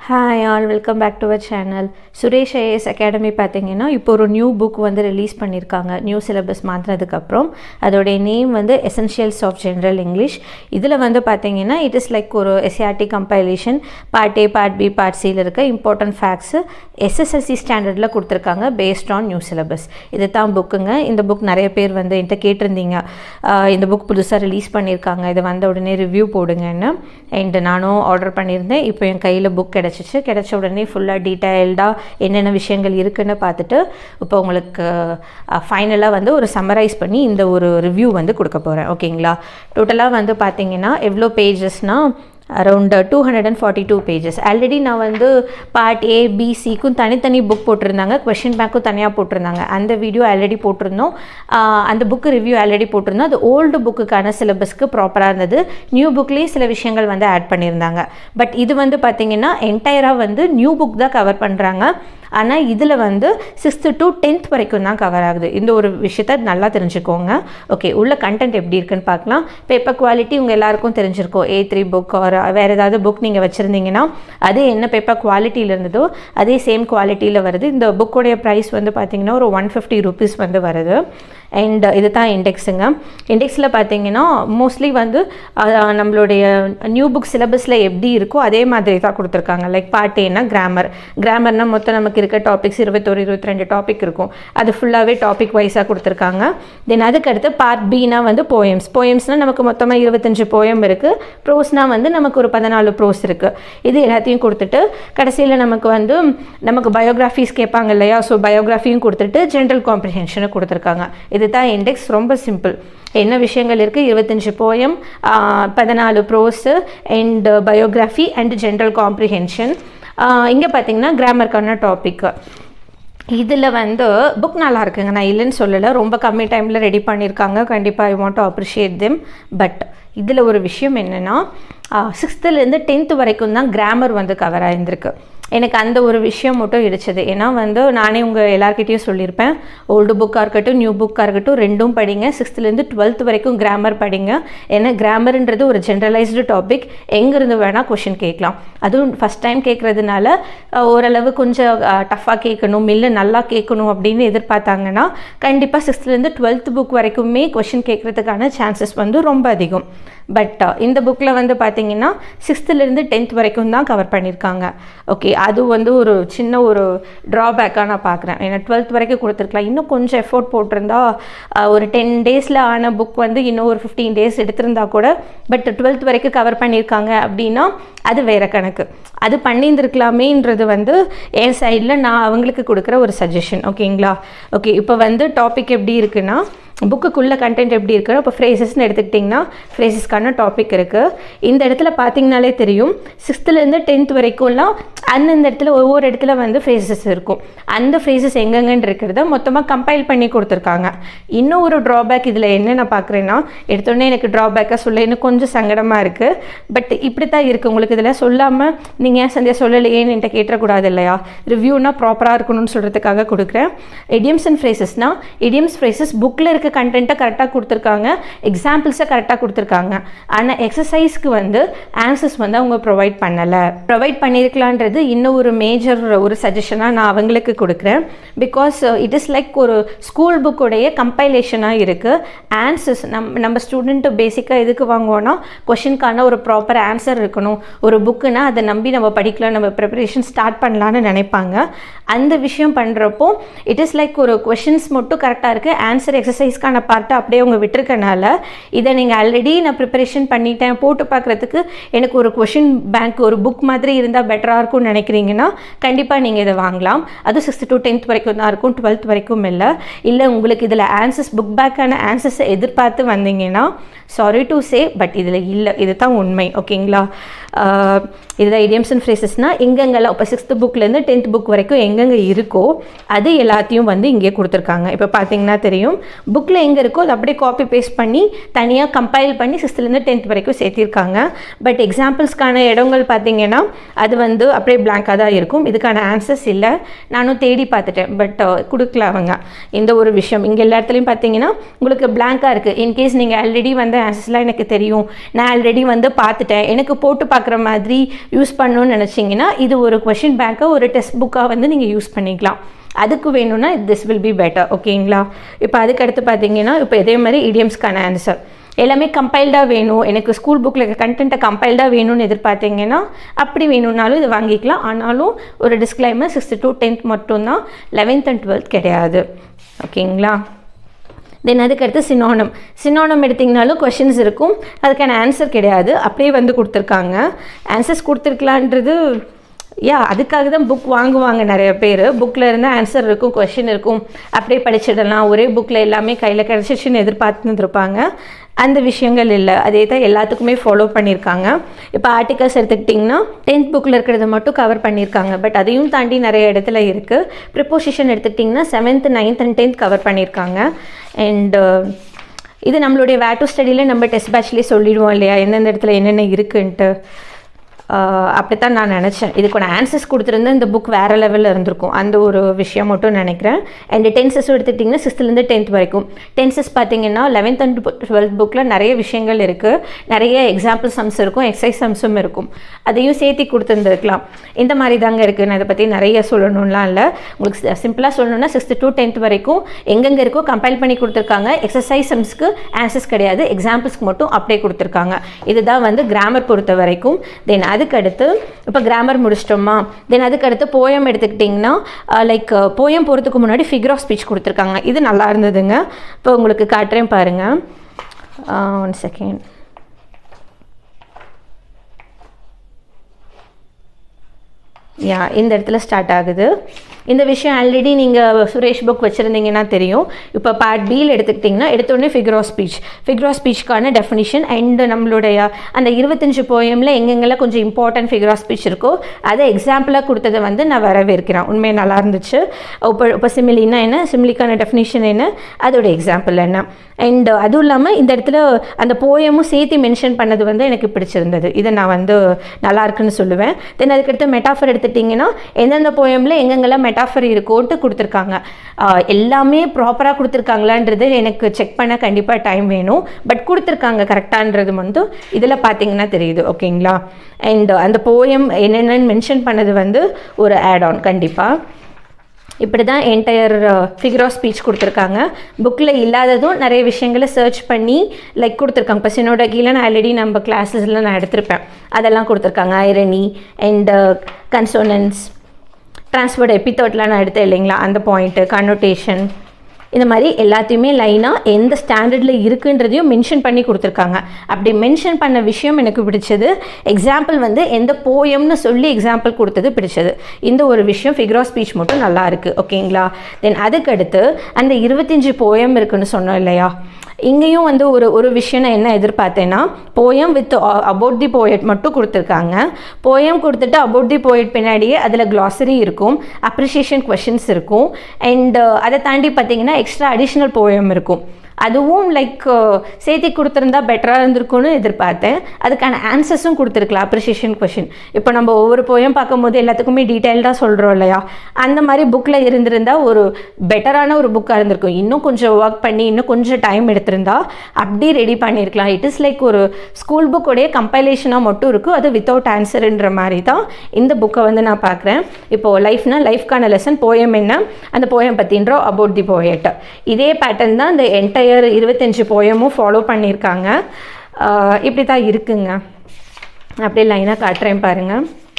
hi all welcome back to our channel Suresh IAS academy பார்த்தீங்கன்னா இப்போ ஒரு நியூ புக் வந்து ரிலீஸ் பண்ணியிருக்காங்க நியூ சிலபஸ் மாற்றினதுக்கப்புறம் அதோடைய நேம் வந்து எசென்ஷியல்ஸ் ஆஃப் ஜென்ரல் இங்கிலீஷ் இதில் வந்து பார்த்தீங்கன்னா இட் இஸ் லைக் ஒரு SRT compilation part A part B part சியில் இருக்க இம்பார்ட்டன்ட் ஃபேக்ட்ஸு எஸ்எஸ்எல்சி ஸ்டாண்டர்டில் கொடுத்துருக்காங்க பேஸ்ட் ஆன் நியூ சிலபஸ் இது தான் புக்குங்க இந்த புக் நிறைய பேர் வந்து என்கிட்ட கேட்டிருந்தீங்க ஆஹ் இந்த புக் புதுசாக ரிலீஸ் பண்ணியிருக்காங்க இது வந்த உடனே ரிவ்யூ போடுங்கன்னு அண்ட் நானும் ஆர்டர் பண்ணியிருந்தேன் இப்போ என் கையில் புக் கிடச்சிச்சு கிடச்ச உடனே ஃபுல்லாக டீட்டெயில்டாக என்னென்ன விஷயங்கள் இருக்குன்னு பார்த்துட்டு இப்போ உங்களுக்கு ஃபைனலாக வந்து ஒரு சம்மரைஸ் பண்ணி இந்த ஒரு ரிவ்யூ வந்து கொடுக்க போகிறேன் ஓகேங்களா டோட்டலாக வந்து பார்த்தீங்கன்னா எவ்வளோ பேஜஸ்னால் around two hundred and forty two pages already நான் வந்து பார்ட் ஏ பிசிக்கும் தனித்தனி புக் போட்டிருந்தாங்க கொஷின் பேங்க்கும் தனியாக போட்டிருந்தாங்க அந்த வீடியோ ஆல்ரெடி போட்டிருந்தோம் ஆஹ் அந்த புக்கு ரிவ்யூ ஆல்ரெடி போட்டிருந்தோம் அது ஓல்டு புக்குக்கான சிலபஸ்க்கு ப்ராப்பராக இருந்தது நியூ புக்லேயே சில விஷயங்கள் வந்து ஆட் பண்ணியிருந்தாங்க பட் இது வந்து பார்த்தீங்கன்னா என்டையராக வந்து நியூ புக் தான் கவர் பண்ணுறாங்க ஆனால் இதில் வந்து சிக்ஸ்த்து டு டென்த் வரைக்கும் தான் கவர் ஆகுது இந்த ஒரு விஷயத்த நல்லா தெரிஞ்சுக்கோங்க ஓகே உள்ள கண்டென்ட் எப்படி இருக்குன்னு பார்க்கலாம் பேப்பர் குவாலிட்டி உங்கள் எல்லாருக்கும் தெரிஞ்சிருக்கும் ஏ த்ரீ புக் ஆர் வேறு ஏதாவது புக் நீங்கள் வச்சுருந்தீங்கன்னா அது என்ன பேப்பர் குவாலிட்டியில் இருந்ததோ அதே சேம் குவாலிட்டியில் வருது இந்த புக்கோடைய ப்ரைஸ் வந்து பார்த்தீங்கன்னா ஒரு ஒன் ஃபிஃப்டி ருபீஸ் வந்து வருது அண்ட் இது தான் இண்டெக்ஸுங்க இண்டெக்ஸில் பார்த்தீங்கன்னா மோஸ்ட்லி வந்து அஹ், நம்மளுடைய நியூ புக் சிலபஸில் எப்படி இருக்கோ அதே மாதிரி தான் கொடுத்துருக்காங்க லைக் பார்ட் ஏன்னா கிராமர் கிராமர்னால் மொத்தம் நமக்கு இருக்க டாபிக்ஸ் இருபத்தொரு இருபத்தி ரெண்டு டாபிக் இருக்கும் அது ஃபுல்லாகவே டாபிக் வைஸாக கொடுத்துருக்காங்க தென் அதுக்கடுத்து பார்ட் பினா வந்து போயம்ஸ் போயம்ஸ்னால் நமக்கு மொத்தமாக இருபத்தஞ்சு போயம் இருக்குது ப்ரோஸ்னால் வந்து நமக்கு ஒரு பதினாலு ப்ரோஸ் இருக்குது இது எல்லாத்தையும் கொடுத்துட்டு கடைசியில் நமக்கு வந்து நமக்கு பயோகிராஃபிஸ் கேட்பாங்க இல்லையா ஸோ பயோகிராஃபியும் கொடுத்துட்டு ஜென்ரல் காம்ப்ரிஹென்ஷனை கொடுத்துருக்காங்க இதுதான் இண்டெக்ஸ் ரொம்ப சிம்பிள் என்ன விஷயங்கள் இருக்குது இருபத்தஞ்சு போயம் பதினாலு prose and biography and general comprehension இங்கே பார்த்தீங்கன்னா கிராமருக்கான டாபிக் இதில் வந்து புக் நல்லா இருக்குங்க நான் இல்லைன்னு சொல்லலை ரொம்ப கம்மி டைமில் ரெடி பண்ணியிருக்காங்க கண்டிப்பாக I want to appreciate them but இதில் ஒரு விஷயம் என்னென்னா சிக்ஸ்த்துலேருந்து டென்த்து வரைக்கும் தான் கிராமர் வந்து கவர் ஆயிருந்திருக்கு எனக்கு அந்த ஒரு விஷயம் மட்டும் இடிச்சது ஏன்னா வந்து நானே உங்கள் எல்லாருக்கிட்டேயும் சொல்லியிருப்பேன் ஓல்டு புக்காக இருக்கட்டும் நியூ புக்காக இருக்கட்டும் ரெண்டும் படிங்க சிக்ஸ்த்துலேருந்து டுவெல்த் வரைக்கும் கிராமர் படிங்க ஏன்னா கிராமர்ன்றது ஒரு ஜென்ரலைஸ்டு டாபிக் எங்கேருந்து வேணால் கொஷின் கேட்கலாம் அதுவும் ஃபஸ்ட் டைம் கேட்குறதுனால ஓரளவு கொஞ்சம் டஃப்பாக கேட்கணும் இல்லை நல்லா கேட்கணும் அப்படின்னு எதிர்பார்த்தாங்கன்னா கண்டிப்பாக சிக்ஸ்த்துலேருந்து டுவெல்த் புக் வரைக்குமே கொஷின் கேட்குறதுக்கான சான்சஸ் வந்து ரொம்ப அதிகம் பட் இந்த புக்கில் வந்து பார்த்தீங்கன்னா சிக்ஸ்த்துலேருந்து டென்த் வரைக்கும் தான் கவர் பண்ணியிருக்காங்க ஓகே அது வந்து ஒரு சின்ன ஒரு ட்ராபேக்காக நான் பார்க்குறேன் ஏன்னா டுவெல்த் வரைக்கும் கொடுத்துருக்கலாம் இன்னும் கொஞ்சம் எஃபோர்ட் போட்டிருந்தா அஹ், ஒரு டென் டேஸில் ஆன புக் வந்து இன்னும் ஒரு ஃபிஃப்டீன் டேஸ் எடுத்திருந்தா கூட பட் டுவெல்த் வரைக்கும் கவர் பண்ணியிருக்காங்க அப்படின்னா அது வேற கணக்கு அது பண்ணியிருந்துருக்கலாமேன்றது வந்து என் சைடில் நான் அவங்களுக்கு கொடுக்குற ஒரு சஜஷன் ஓகேங்களா ஓகே இப்போ வந்து டாபிக் எப்படி இருக்குன்னா புக்குக்குள்ளே கண்டென்ட் எப்படி இருக்குன்னா இப்போ ஃப்ரேசஸ்னு எடுத்துக்கிட்டிங்கன்னா ஃப்ரேசஸ்க்கான டாபிக் இருக்குது இந்த இடத்துல பார்த்தீங்கனாலே தெரியும் சிக்ஸ்த்துலேருந்து டென்த் வரைக்கும்லாம் அந்தந்த இடத்துல ஒவ்வொரு இடத்துல வந்து ஃப்ரேசஸ் இருக்கும் அந்த ஃப்ரேசஸ் எங்கெங்கன்னு இருக்கிறத மொத்தமாக கம்பைல் பண்ணி கொடுத்துருக்காங்க இன்னும் ஒரு ட்ராபேக் இதில் என்ன நான் பார்க்குறேன்னா எடுத்தோடனே எனக்கு ட்ராபேக்காக சொல்ல இன்னும் கொஞ்சம் சங்கடமாக இருக்குது பட் இப்படி தான் இருக்குது உங்களுக்கு இதில் சொல்லாமல் நீங்கள் ஏன் சந்தியா சொல்லலையேன்னு என்கிட்ட கேட்டக்கூடாது இல்லையா ரிவ்யூனா ப்ராப்பராக இருக்கணும்னு சொல்கிறதுக்காக கொடுக்குறேன் இடியம்ஸ் அண்ட் ஃப்ரேசஸ்னால் இடியம்ஸ் ஃப்ரேசஸ் புக்கில் இருக்க கண்டென்ட்டை கரெக்டாக கொடுத்துருக்காங்க எக்ஸாம்பிள்ஸை கரெக்டாக கொடுத்துருக்காங்க ஆனால் எக்ஸசைஸ்க்கு வந்து ஆன்சர்ஸ் வந்து அவங்க ப்ரொவைட் பண்ணலை ப்ரொவைட் பண்ணியிருக்கலான்றது இன்னும் ஒரு மேஜர் ஒரு சஜஷனாக நான் அவங்களுக்கு கொடுக்குறேன் பிகாஸ் இட் இஸ் லைக் ஒரு ஸ்கூல் புக்குடைய கம்பைலேஷனாக இருக்குது ஆன்சர்ஸ் நம் நம்ம ஸ்டூடெண்ட்டு பேசிக்காக எதுக்கு வாங்குவோன்னா கொஷினுக்கான ஒரு ப்ராப்பர் ஆன்சர் இருக்கணும் ஒரு புக்குனா அதை நம்பி நம்ம படிக்கலாம் நம்ம ப்ரிப்பரேஷன் ஸ்டார்ட் பண்ணலான்னு நினைப்பாங்க அந்த விஷயம் பண்ணுறப்போ இட் இஸ் லைக் ஒரு கொஷின்ஸ் மட்டும் கரெக்டாக இருக்குது ஆன்சர் எக்ஸசைஸ்க்கான பார்ட்டை அப்படியே அவங்க விட்டுருக்கனால இதை நீங்கள் ஆல்ரெடி நான் ப்ரிப்பரேஷன் பண்ணிட்டேன் போட்டு பார்க்குறதுக்கு எனக்கு ஒரு கொஷின் பேங்க் ஒரு புக் மாதிரி இருந்தால் பெட்டராக இருக்கும்னு நினைக்கிறீங்கன்னா கண்டிப்பாக நீங்கள் இதை வாங்கலாம் அது சிக்ஸ்த் டு டென்த் வரைக்கும் தான் இருக்கும் டுவெல்த் வரைக்கும் இல்லை இல்லை உங்களுக்கு இதில் ஆன்சர்ஸ் புக் பேக்கான ஆன்சர்ஸை எதிர்பார்த்து வந்தீங்கன்னா சாரி டு சே பட் இதில் இல்லை இது தான் உண்மை ஓகேங்களா இதில் இடியம்ஸ் அண்ட் ஃப்ரேசஸ்னால் எங்கெங்கெல்லாம் இப்போ சிக்ஸ்த் புக்லேருந்து டென்த் புக் வரைக்கும் எங்கெங்கே இருக்கோ அது எல்லாத்தையும் வந்து இங்கே கொடுத்துருக்காங்க இப்போ பார்த்தீங்கன்னா தெரியும் புக் புக்கில் எங்கே இருக்கோ அதை அப்படியே காப்பி பேஸ்ட் பண்ணி தனியாக கம்பைல் பண்ணி சிக்ஸ்த்துலேருந்து டென்த் வரைக்கும் சேர்த்திருக்காங்க பட் எக்ஸாம்பிள்ஸ்க்கான இடங்கள் பார்த்தீங்கன்னா அது வந்து அப்படியே பிளாங்காக தான் இருக்கும் இதுக்கான ஆன்சர்ஸ் இல்லை நானும் தேடி பார்த்துட்டேன் பட் கொடுக்கல அவங்க இந்த ஒரு விஷயம் இங்கே எல்லா இடத்துலையும் பார்த்தீங்கன்னா உங்களுக்கு பிளாங்காக இருக்குது இன்கேஸ் நீங்கள் ஆல்ரெடி வந்து ஆன்சர்ஸ்லாம் எனக்கு தெரியும் நான் ஆல்ரெடி வந்து பார்த்துட்டேன் எனக்கு போட்டு பார்க்குற மாதிரி யூஸ் பண்ணணும்னு நினச்சிங்கன்னா இது ஒரு கொஷின் பேங்க்கை ஒரு டெக்ஸ்ட் புக்காக வந்து நீங்கள் யூஸ் பண்ணிக்கலாம் அதுக்கு வேணும்னா திஸ் வில் பி பெட்டர் ஓகேங்களா இப்போ அதுக்கு அடுத்து பார்த்தீங்கன்னா இப்போ இதே மாதிரி இடியம்ஸ்க்கான ஆன்சர் எல்லாமே கம்பைல்டாக வேணும் எனக்கு ஸ்கூல் புக்கில் இருக்க கண்டென்ட்டை கம்பைல்டாக வேணும்னு எதிர்பார்த்தீங்கன்னா அப்படி வேணும்னாலும் இது வாங்கிக்கலாம் ஆனாலும் ஒரு டிஸ்க்ளைமர் சிக்ஸ்த்து டு டென்த் மட்டும்தான் லெவன்த் அண்ட் டுவெல்த் கிடையாது ஓகேங்களா தென் அதுக்கடுத்து சினோனம் சினோனம் எடுத்திங்கனாலும் கொஷின்ஸ் இருக்கும் அதுக்கான ஆன்சர் கிடையாது அப்படியே வந்து கொடுத்துருக்காங்க ஆன்சர்ஸ் கொடுத்துருக்கலான்றது யா அதுக்காக தான் புக் வாங்குவாங்க நிறைய பேர் புக்கில் இருந்து ஆன்சர் இருக்கும் கொஷின் இருக்கும் அப்படியே படிச்சிடலாம் ஒரே புக்கில் எல்லாமே கையில் கிடச்சிச்சின்னு எதிர்பார்த்துன்னு இருப்பாங்க அந்த விஷயங்கள் இல்லை அதே தான் எல்லாத்துக்குமே ஃபாலோ பண்ணியிருக்காங்க இப்போ ஆர்டிகல்ஸ் எடுத்துக்கிட்டிங்கன்னா டென்த் புக்கில் இருக்கிறத மட்டும் கவர் பண்ணியிருக்காங்க பட் அதையும் தாண்டி நிறைய இடத்துல இருக்குது ப்ரிப்போசிஷன் எடுத்துக்கிட்டிங்கன்னா seventh ninth and tenth cover பண்ணியிருக்காங்க அண்டு இது நம்மளுடைய வேட்டு ஸ்டடியில் நம்ம டெஸ்ட் பேட்ச்லேயே சொல்லிடுவோம் இல்லையா எந்தெந்த இடத்துல என்னென்ன இருக்குன்ட்டு அப்படித்தான் நான் நினச்சேன் இதுக்கான ஆன்சர்ஸ் கொடுத்துருந்தா இந்த புக் வேறு லெவலில் இருந்திருக்கும் அந்த ஒரு விஷயம் மட்டும் நினைக்கிறேன் அண்ட் டென்சஸ் எடுத்துட்டிங்கன்னா சிக்ஸ்த்துலேருந்து டென்த் வரைக்கும் டென்சஸ் பார்த்தீங்கன்னா லெவன்த் அண்ட் டுவெல்த் புக்கில் நிறைய விஷயங்கள் இருக்குது நிறைய எக்ஸாம்பிள் சம்ஸ் இருக்கும் எக்ஸசைஸ் சம்ஸும் இருக்கும் அதையும் சேர்த்து கொடுத்துருந்துருக்கலாம் இந்த மாதிரி தாங்க இருக்குது நான் இதை பற்றி நிறைய சொல்லணும்லாம் இல்லை உங்களுக்கு சிம்பிளாக சொல்லணும்னா சிக்ஸ்த்து டு டென்த் வரைக்கும் எங்கெங்கே இருக்கோ கம்பைல் பண்ணி கொடுத்துருக்காங்க எக்ஸசைஸ் சம்ஸ்க்கு ஆன்சர்ஸ் கிடையாது எக்ஸாம்பிள்ஸ்க்கு மட்டும் அப்படியே கொடுத்துருக்காங்க இதுதான் வந்து கிராமர் பொறுத்த வரைக்கும் தென் அதுக்கு அடுத்து இப்போ கிராமர் முடிச்சிட்டோமா தென் அதுக்கு அடுத்து போயம் எடுத்துக்கிட்டிங்கன்னா லைக் போயம் போகிறதுக்கு முன்னாடி ஃபிகர் ஆஃப் ஸ்பீச் கொடுத்துருக்காங்க இது நல்லா இருந்ததுங்க இப்போ உங்களுக்கு காட்டுறேன் பாருங்கள் ஒன் செகண்ட் யா இந்த இடத்துல ஸ்டார்ட் ஆகுது இந்த விஷயம் ஆல்ரெடி நீங்கள் சுரேஷ் புக் வச்சுருந்தீங்கன்னா தெரியும் இப்போ பார்ட் பியில் எடுத்துக்கிட்டிங்கன்னா எடுத்தோடனே figure of speech figure of ஸ்பீச்க்கான டெஃபினிஷன் அண்ட் நம்மளுடைய அந்த இருபத்தஞ்சு போயமில் எங்கெங்கெல்லாம் கொஞ்சம் இம்பார்ட்டன்ட் ஃபிகர் ஆஃப் ஸ்பீச் இருக்கோ அதை எக்ஸாம்பிளாக கொடுத்ததை வந்து நான் வரவேற்கிறேன் உண்மையாக நல்லா இருந்துச்சு இப்போ இப்போ சிமிலின்னா என்ன சிமிலிக்கான டெஃபினிஷன் என்ன அதோட எக்ஸாம்பிள் என்ன அண்ட் அதுவும் இல்லாமல் இந்த இடத்துல அந்த போயமும் சேர்த்து மென்ஷன் பண்ணது வந்து எனக்கு பிடிச்சிருந்தது இதை நான் வந்து நல்லா இருக்குன்னு சொல்லுவேன் தென் அதுக்கடுத்து மெட்டாஃபர் எடுத்துட்டிங்கன்னா எந்தெந்த போயமில் எங்கெங்கெல்லாம் மெட்டாஃபர் இருக்கோன்ட்டு கொடுத்துருக்காங்க எல்லாமே ப்ராப்பராக கொடுத்துருக்காங்களான்றது எனக்கு செக் பண்ண கண்டிப்பாக டைம் வேணும் பட் கொடுத்துருக்காங்க கரெக்டான்றது வந்து இதில் பார்த்தீங்கன்னா தெரியுது ஓகேங்களா அண்ட் அந்த போயம் என்னென்னு மென்ஷன் பண்ணது வந்து ஒரு ஆட் ஆன் கண்டிப்பாக இப்படி தான் என்டையர் ஃபிகர் ஆஃப் ஸ்பீச் கொடுத்துருக்காங்க புக்கில் இல்லாததும் நிறைய விஷயங்களை சர்ச் பண்ணி லைக் கொடுத்துருக்காங்க இப்போ சினோட கீழே நான் ஆல்ரெடி நம்ம கிளாஸஸில் நான் எடுத்திருப்பேன் அதெல்லாம் கொடுத்துருக்காங்க ஐரணி அண்ட் கன்சோனன்ஸ் ட்ரான்ஸ்போர்ட் எபித்தோட்லாம் நான் எடுத்தேன் இல்லைங்களா அந்த பாயிண்ட்டு கன்னோட்டேஷன் இந்த மாதிரி எல்லாத்தையுமே லைனாக எந்த ஸ்டாண்டர்டில் இருக்குன்றதையும் மென்ஷன் பண்ணி கொடுத்துருக்காங்க அப்படி மென்ஷன் பண்ண விஷயம் எனக்கு பிடிச்சது எக்ஸாம்பிள் வந்து எந்த போயம்னு சொல்லி எக்ஸாம்பிள் கொடுத்தது பிடிச்சது இந்த ஒரு விஷயம் ஃபிகர் ஆஃப் ஸ்பீச் மட்டும் நல்லா இருக்குது ஓகேங்களா தென் அதுக்கடுத்து அந்த இருபத்தஞ்சி போயம் இருக்குன்னு சொன்னோம் இல்லையா இங்கேயும் வந்து ஒரு ஒரு விஷயம் நான் என்ன எதிர்பார்த்தேன்னா poem with about the poet மட்டும் கொடுத்துருக்காங்க போயம் கொடுத்துட்டு அபவுட் தி போயட் பின்னாடியே அதில் க்ளாசரி இருக்கும் அப்ரிஷியேஷன் கொஷின்ஸ் இருக்கும் அண்ட் அதை தாண்டி பார்த்தீங்கன்னா எக்ஸ்ட்ரா அடிஷ்னல் போயம் இருக்கும் அதுவும் லைக் சேர்த்தி கொடுத்துருந்தா பெட்டராக இருந்திருக்கும்னு எதிர்பார்த்தேன் அதுக்கான ஆன்சர்ஸும் கொடுத்துருக்கலாம் அப்ரிஷியேஷன் கொஷின் இப்போ நம்ம ஒவ்வொரு போயம் பார்க்கும்போது எல்லாத்துக்குமே டீட்டெயில்டாக சொல்கிறோம் இல்லையா அந்த மாதிரி புக்கில் இருந்திருந்தால் ஒரு பெட்டரான ஒரு புக்காக இருந்திருக்கும் இன்னும் கொஞ்சம் ஒர்க் பண்ணி இன்னும் கொஞ்சம் டைம் எடுத்திருந்தா அப்படி ரெடி பண்ணியிருக்கலாம் இட் இஸ் லைக் ஒரு ஸ்கூல் புக்கோடைய கம்பைலேஷனாக மட்டும் இருக்கும் அது வித்தவுட் ஆன்சருன்ற மாதிரி தான் இந்த புக்கை வந்து நான் பார்க்குறேன் இப்போது லைஃப்னா லைஃப்க்கான லெசன் போயம் என்ன அந்த போயம் பற்றின்றோம் அபவுட் தி போயட் இதே பேட்டர்ன் தான் இந்த என்டையர் இருபத்தஞ்சு போயமும் ஃபாலோ பண்ணியிருக்காங்க இப்படி தான் இருக்குங்க அப்படியே லைனாக காட்டுறேன் பாருங்கள்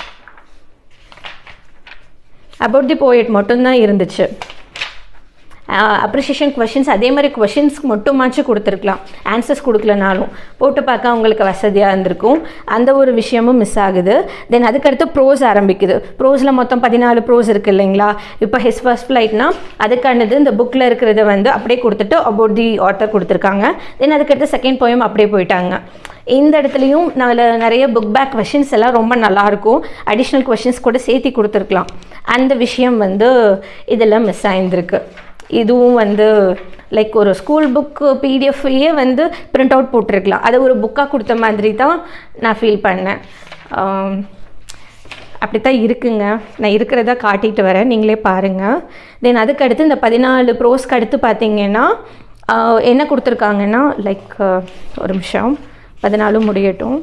அபவுட் தி போயட் மட்டும்தான் இருந்துச்சு அப்ரிஷியேஷன் கொஷின்ஸ் அதே மாதிரி கொஷின்ஸ்க்கு மட்டுமாச்சும் கொடுத்துருக்கலாம் ஆன்சர்ஸ் கொடுக்கலனாலும் போட்டு பார்க்க அவங்களுக்கு வசதியாக இருந்திருக்கும் அந்த ஒரு விஷயமும் மிஸ் ஆகுது தென் அதுக்கடுத்து ப்ரோஸ் ஆரம்பிக்குது ப்ரோஸில் மொத்தம் பதினாலு ப்ரோஸ் இருக்குது இல்லைங்களா இப்போ ஹிஸ் ஃபர்ஸ்ட் ஃப்ளைட்னா அதுக்கானது இந்த புக்கில் இருக்கிறத வந்து அப்படியே கொடுத்துட்டு அபவுட் தி ஆத்தர் கொடுத்துருக்காங்க தென் அதுக்கடுத்து செகண்ட் போயம் அப்படியே போயிட்டாங்க இந்த இடத்துலையும் நான் நிறைய புக் பேக் கொஷின்ஸ் எல்லாம் ரொம்ப நல்லாயிருக்கும் அடிஷ்னல் கொஷின்ஸ் கூட சேர்த்தி கொடுத்துருக்கலாம் அந்த விஷயம் வந்து இதில் மிஸ் ஆயிருந்திருக்கு இதுவும் வந்து லைக் ஒரு ஸ்கூல் புக்கு பிடிஎஃப்லேயே வந்து பிரிண்ட் அவுட் போட்டிருக்கலாம் அதை ஒரு புக்காக கொடுத்த மாதிரி தான் நான் ஃபீல் பண்ணேன் ஆம், அப்படித்தான் இருக்குங்க நான் இருக்கிறத காட்டிட்டு வரேன் நீங்களே பாருங்கள் தென் அதுக்கு அடுத்து இந்த பதினாலு ப்ரோஸ்க்கு அடுத்து பார்த்தீங்கன்னா ஆஹ், என்ன கொடுத்துருக்காங்கன்னா லைக் ஒரு நிமிஷம் பதினாலும் முடியட்டும்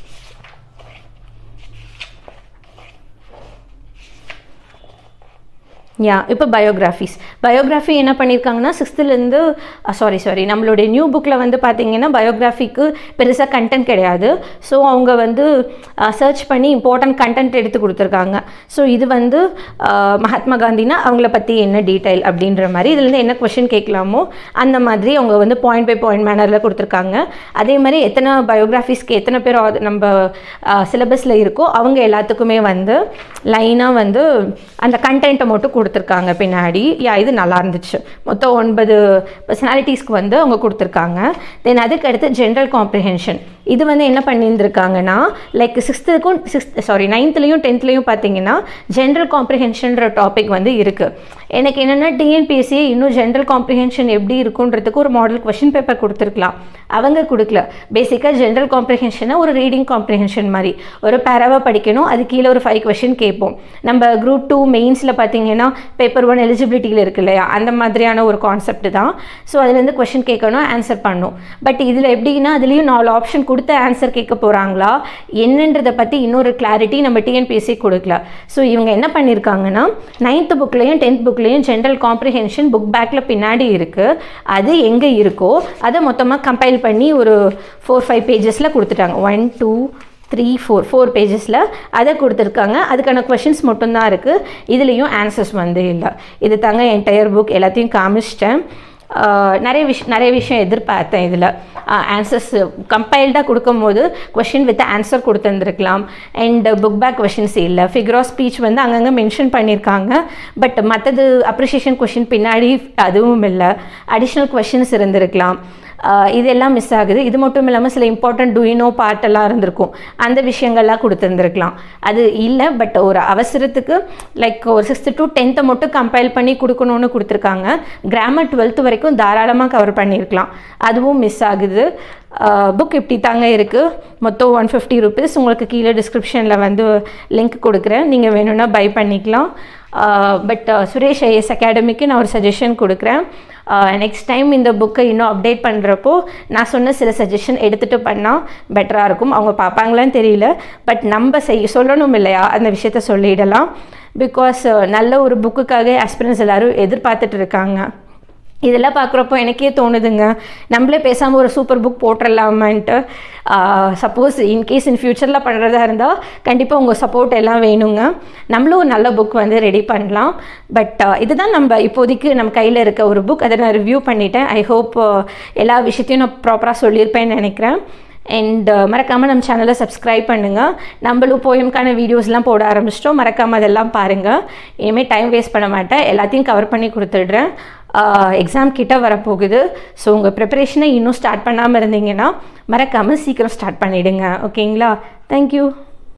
யா இப்போ பயோகிராஃபிஸ் பயோகிராஃபி என்ன பண்ணியிருக்காங்கன்னா சிக்ஸ்த்துலேருந்து சாரி சாரி நம்மளுடைய நியூ புக்கில் வந்து பார்த்தீங்கன்னா பயோகிராஃபிக்கு பெருசாக கண்டென்ட் கிடையாது ஸோ அவங்க வந்து சர்ச் பண்ணி இம்பார்ட்டன்ட் கண்டென்ட் எடுத்து கொடுத்துருக்காங்க ஸோ இது வந்து அஹ், மகாத்மா காந்தினா அவங்கள பற்றி என்ன டீட்டெயில் அப்படின்ற மாதிரி இதுலேருந்து என்ன கொஷின் கேட்கலாமோ அந்த மாதிரி அவங்க வந்து பாயிண்ட் பை பாயிண்ட் மேனரில் கொடுத்துருக்காங்க அதே மாதிரி எத்தனை பயோகிராஃபிஸ்க்கு எத்தனை பேர் author- நம்ம சிலபஸில் இருக்கோ அவங்க எல்லாத்துக்குமே வந்து லைனாக வந்து அந்த கண்டென்ட்டை மட்டும் கொடுத்துருக்காங்க பின்னாடி யா இது நல்லா இருந்துச்சு மொத்தம் ஒன்பது பர்சனாலிட்டிஸ்க்கு வந்து அவங்க கொடுத்துருக்காங்க தென் அதுக்கு அடுத்து ஜென்ரல் காம்ப்ரிஹென்ஷன் இது வந்து என்ன பண்ணியிருந்திருக்காங்கன்னா லைக் சிக்ஸ்த்துக்கும் சிக்ஸ்த் சாரி நைன்த்லேயும் டென்த்லேயும் பார்த்தீங்கன்னா ஜென்ரல் காம்ப்ரிஹென்ஷன்ற டாபிக் வந்து இருக்குது எனக்கு என்னென்னா டிஎன்பிஎஸ்சி இன்னும் ஜென்ரல் காம்ப்ரிஹென்ஷன் எப்படி இருக்குன்றதுக்கு ஒரு மாடல் கொஷின் பேப்பர் கொடுத்துருக்கலாம் அவங்க கொடுக்கல பேசிக்காக ஜென்ரல் காம்ப்ரிஹென்ஷனை ஒரு ரீடிங் காம்ப்ரிஹென்ஷன் மாதிரி ஒரு பேராவாக படிக்கணும் அது கீழே ஒரு ஃபைவ் கொஷின் கேட்போம் நம்ம குரூப் டூ மெயின்ஸில் பார்த்தீங்கன்னா பேப்பர் ஒன் எலிஜிபிலிட்டியில் இருக்கு இல்லையா அந்த மாதிரியான ஒரு கான்செப்ட் தான் ஸோ அதுலேருந்து கொஷின் கேட்கணும் ஆன்சர் பண்ணணும் பட் இதில் எப்படின்னா அதுலேயும் நாலு ஆப்ஷன் கொடுத்து ஆன்சர் கேட்க போகிறாங்களா என்னன்றதை பற்றி இன்னொரு கிளாரிட்டி நம்ம டிஎன்பிஎஸ்சி கொடுக்கல ஸோ இவங்க என்ன பண்ணியிருக்காங்கன்னா நைன்த் புக்லேயும் டென்த் புக்லேயும் ஜென்ரல் காம்ப்ரிஹென்ஷன் புக் பேக்கில் பின்னாடி இருக்குது அது எங்கே இருக்கோ அதை மொத்தமாக கம்பைல் பண்ணி ஒரு ஃபோர் ஃபைவ் பேஜஸில் கொடுத்துட்டாங்க one two three four four பேஜஸில் அதை கொடுத்துருக்காங்க அதுக்கான கொஷின்ஸ் மட்டும்தான் இருக்குது இதுலேயும் ஆன்சர்ஸ் வந்து இல்லை இது தாங்க என்டையர் புக் எல்லாத்தையும் காமிச்சிட்டேன் ஆஹ் நிறைய விஷ் நிறைய விஷயம் எதிர்பார்த்தேன் இதில் ஆன்சர்ஸ் கம்பைல்டாக கொடுக்கும்போது கொஷின் வித் ஆன்சர் கொடுத்துருந்துருக்கலாம் அண்ட் புக் பேக் கொஷின்ஸ் இல்லை ஃபிகர் ஆஃப் ஸ்பீச் வந்து அங்கங்கே மென்ஷன் பண்ணியிருக்காங்க பட் மற்றது அப்ரிஷியேஷன் கொஷின் பின்னாடி அதுவும் இல்லை அடிஷ்னல் கொஷின்ஸ் இருந்திருக்கலாம் ஆஹ் இதெல்லாம் மிஸ் ஆகுது இது மட்டும் இல்லாமல் சில இம்பார்ட்டன்ட் டூயினோ பார்ட்டெல்லாம் இருந்திருக்கும் அந்த விஷயங்கள்லாம் கொடுத்துருந்துருக்கலாம் அது இல்லை பட் ஒரு அவசரத்துக்கு லைக் ஒரு சிக்ஸ்த்து டு டென்த்தை மட்டும் கம்பைல் பண்ணி கொடுக்கணும்னு கொடுத்துருக்காங்க கிராமர் டுவெல்த்து வரைக்கும் தாராளமாக கவர் பண்ணியிருக்கலாம் அதுவும் மிஸ் ஆகுது புக் இப்படி தாங்க இருக்குது மொத்தம் ஒன் ஃபிஃப்டி ருபீஸ் உங்களுக்கு கீழே டிஸ்கிரிப்ஷனில் வந்து லிங்க் கொடுக்குறேன் நீங்கள் வேணும்னா பை பண்ணிக்கலாம் பட் சுரேஷ் ஐஎஸ் அகாடமிக்கு நான் ஒரு சஜஷன் கொடுக்குறேன் நெக்ஸ்ட் டைம் இந்த புக்கை இன்னும் அப்டேட் பண்ணுறப்போ நான் சொன்ன சில சஜஷன் எடுத்துகிட்டு பண்ணால் பெட்டராக இருக்கும் அவங்க பார்ப்பாங்களான்னு தெரியல பட் நம்ம செய்ய சொல்லணும் இல்லையா அந்த விஷயத்த சொல்லிடலாம் பிகாஸ் நல்ல ஒரு புக்குக்காக ஆஸ்பிரன்ஸ் எல்லோரும் எதிர்பார்த்துட்டு இருக்காங்க இதெல்லாம் பார்க்குறப்போ எனக்கே தோணுதுங்க நம்மளே பேசாமல் ஒரு சூப்பர் புக் போட்டுடலாமான்ட்டு சப்போஸ் இன்கேஸ் இன் ஃப்யூச்சரில் பண்ணுறதா இருந்தால் கண்டிப்பாக உங்கள் சப்போர்ட் எல்லாம் வேணுங்க நம்மளும் ஒரு நல்ல புக் வந்து ரெடி பண்ணலாம் பட் இதுதான் நம்ம இப்போதைக்கு நம்ம கையில் இருக்க ஒரு புக் அதை நான் ரிவ்யூ பண்ணிட்டேன் ஐ ஹோப் எல்லா விஷயத்தையும் நான் ப்ராப்பராக சொல்லியிருப்பேன்னு நினைக்கிறேன் அண்ட் மறக்காமல் நம்ம சேனலை சப்ஸ்கிரைப் பண்ணுங்கள் நம்மளும் போயம்கான வீடியோஸ்லாம் போட ஆரம்பிச்சிட்டோம் மறக்காமல் அதெல்லாம் பாருங்கள் இனிமேல் டைம் வேஸ்ட் பண்ண மாட்டேன் எல்லாத்தையும் கவர் பண்ணி கொடுத்துடுறேன் எக்ஸாம் கிட்ட வரப்போகுது ஸோ உங்கள் ப்ரிப்பரேஷனை இன்னும் ஸ்டார்ட் பண்ணாமல் இருந்தீங்கன்னா மறக்காமல் சீக்கிரம் ஸ்டார்ட் பண்ணிவிடுங்க ஓகேங்களா தேங்க்யூ